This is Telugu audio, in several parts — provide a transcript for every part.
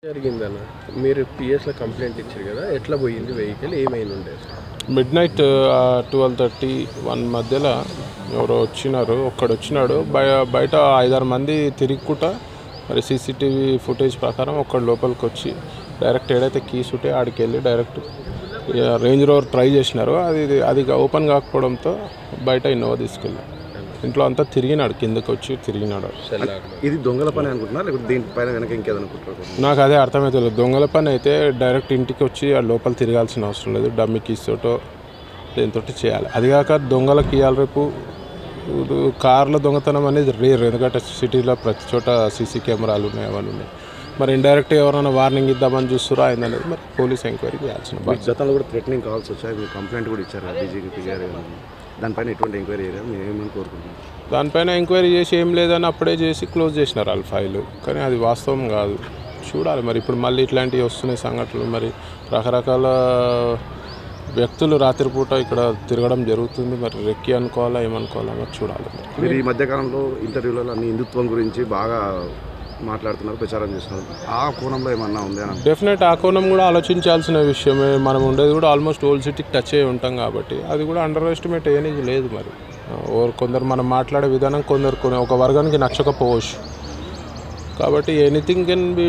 జరిగిందన్న మీరు పిఎస్లో కంప్లైంట్ ఇచ్చారు కదా ఎట్లా పోయింది వెహికల్ ఏమైంది ఉండే midnight twelve thirty one మధ్యలో ఎవరో వచ్చినారు ఒక్కడు వచ్చినాడు బయ బయట ఐదారు మంది తిరుగుకుంటా మరి సీసీటీవీ ఫుటేజ్ ప్రకారం ఒక్కడు లోపలికి వచ్చి డైరెక్ట్ ఏడైతే కీస్ ఉంటే ఆడికి వెళ్ళి డైరెక్ట్ రేంజ్ రోవర్ ట్రై చేసినారు అది అది ఓపెన్ కాకపోవడంతో బయట ఇన్నోవా తీసుకెళ్ళి ఇంట్లో అంతా తిరిగినాడు కిందకి వచ్చి తిరిగినాడు సెల్లార్లో ఇది దొంగల పని అనుకుంటున్నారు లేకపోతే దీనిపైన వెనక ఇంకేదనుకుంటున్నారు నాకు అదే అర్థమవుతుంది దొంగల పని అయితే డైరెక్ట్ ఇంటికి వచ్చి ఆ లోపల తిరగాల్సిన అవసరం లేదు డమ్మి కీస్తోటో దేంతో చేయాలి అది కాక దొంగలకి ఇవ్వాలి రేపు ఇప్పుడు కార్ల దొంగతనం అనేది రేర్ ఎందుకంటే సిటీలో ప్రతి చోట సీసీ కెమెరాలు ఉన్నాయి అవన్నీ ఉన్నాయి మరి ఇండైరెక్ట్ ఎవరైనా వార్నింగ్ ఇద్దామని చూస్తారో ఆయన అనేది మరి పోలీస్ ఎంక్వైరీ చేయాల్సిన మీకు బాధ్యత గతంలో కూడా థ్రెటనింగ్ కాల్స్ వచ్చాయి మీరు కంప్లైంట్ కూడా ఇచ్చారు డీజీపీ గారు దానిపైన ఎటువంటి ఎంక్వైరీ చేయాలి మేము ఏమని కోరుకుంటున్నాం దానిపైన ఎంక్వైరీ చేసి ఏం లేదని అప్పుడే చేసి క్లోజ్ చేసినారు వాళ్ళ ఫైల్ కానీ అది వాస్తవం కాదు చూడాలి మరి ఇప్పుడు మళ్ళీ ఇట్లాంటివి వస్తున్నాయి సంఘటనలు మరి రకరకాల వ్యక్తులు రాత్రిపూట ఇక్కడ తిరగడం జరుగుతుంది మరి రెక్కి అనుకోవాలా ఏమనుకోవాలా మరి చూడాలి మరి మీరు ఈ మధ్యకాలంలో ఇంటర్వ్యూలలో అన్ని హిందుత్వం గురించి బాగా మాట్లాడుతున్నారు ప్రచారం చేస్తున్నారు ఆ కోణంలో ఏమన్నా ఉంది అని డెఫినెట్ ఆ కోణం కూడా ఆలోచించాల్సిన విషయమే మనం ఉండేది కూడా ఆల్మోస్ట్ ఓల్డ్ సిటీకి టచ్ అయ్యి ఉంటాం కాబట్టి అది కూడా అండర్ ఎస్టిమేట్ అయ్యేది లేదు మరి ఓ కొందరు మనం మాట్లాడే విధానం కొందరు కొన్ని ఒక వర్గానికి నచ్చకపోవచ్చు కాబట్టి ఎనీథింగ్ కెన్ బి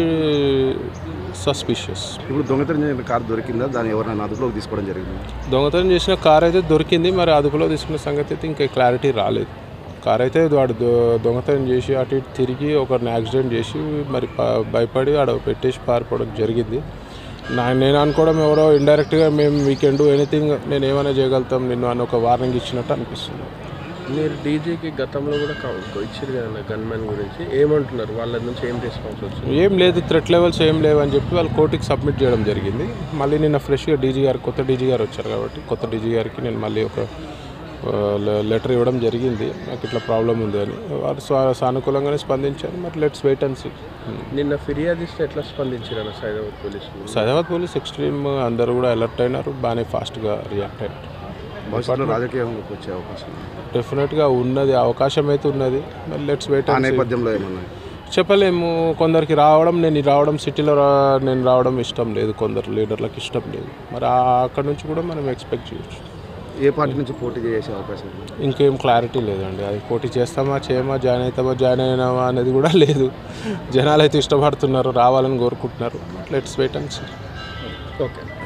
సస్పిషియస్ ఇప్పుడు దొంగతనం చేసిన కార్ దొరికిందా దాన్ని ఎవరైనా అదుపులోకి తీసుకోవడం జరిగింది దొంగతనం చేసిన కార్ అయితే దొరికింది మరి అదుపులో తీసుకున్న సంగతి అయితే ఇంకా క్లారిటీ రాలేదు కార్ అయితే వాడు దొ- దొంగతనం చేసి అటు ఇటు తిరిగి ఒకరిని యాక్సిడెంట్ చేసి మరి ప- భయపడి ఆడ పెట్టేసి పారిపోవడం జరిగింది నా నేను అనుకోవడం ఎవరో ఇండైరెక్ట్గా మేము వీ కెన్ డూ ఎనీథింగ్ నేను ఏమైనా చేయగలుగుతాం నిన్ను అని ఒక వార్నింగ్ ఇచ్చినట్టు అనిపిస్తుంది మీరు డీజీకి గతంలో కూడా కా- ఇచ్చారు కదా గన్మెన్ గురించి ఏమంటున్నారు వాళ్ళ నుంచి ఏం రెస్పాన్స్ వచ్చింది ఏం లేదు థ్రెట్ లెవెల్స్ ఏం లేవు అని చెప్పి వాళ్ళు కోర్టుకి సబ్మిట్ చేయడం జరిగింది మళ్ళీ నిన్న ఫ్రెష్గా డీజీ గారు కొత్త డీజీ గారు వచ్చారు కాబట్టి కొత్త డీజీ గారికి నేను మళ్ళీ ఒక లెటర్ ఇవ్వడం జరిగింది నాకు ఇట్లా ప్రాబ్లం ఉంది అని వారు స్వా- సానుకూలంగానే స్పందించారు మరి లెట్స్ వెయిట్ అండ్ సీ నిన్న ఫిర్యాదు ఇస్తే ఎట్లా స్పందించారు అన్న సైదాబాద్ పోలీసులు సైదాబాద్ పోలీస్ ఎక్స్ట్రీమ్ అందరూ కూడా అలర్ట్ అయినారు బాగానే ఫాస్ట్గా రియాక్ట్ అయినారు భవిష్యత్తులో రాజకీయంలోకి వచ్చే అవకాశం ఉంది. డెఫినెట్గా ఉన్నది అవకాశం అయితే ఉన్నది మరి లెట్స్ వెయిట్ ఆ అండ్ నేపథ్యంలో ఏమన్నా చెప్పలేము కొందరికి రావడం నేను రావడం సిటీలో రా నేను రావడం ఇష్టం లేదు కొందరు లీడర్లకు ఇష్టం లేదు మరి ఆ- అక్కడ నుంచి కూడా మనం ఎక్స్పెక్ట్ చేయొచ్చు ఏ పార్టీ నుంచి పోటీ చేసే అవకాశం ఉంది ఇంకేం క్లారిటీ లేదండి అది పోటీ చేస్తామా చేయమా జాయిన్ అవుతామా జాయిన్ అయినామా అనేది కూడా లేదు జనాలు అయితే ఇష్టపడుతున్నారు రావాలని కోరుకుంటున్నారు let's wait and see okay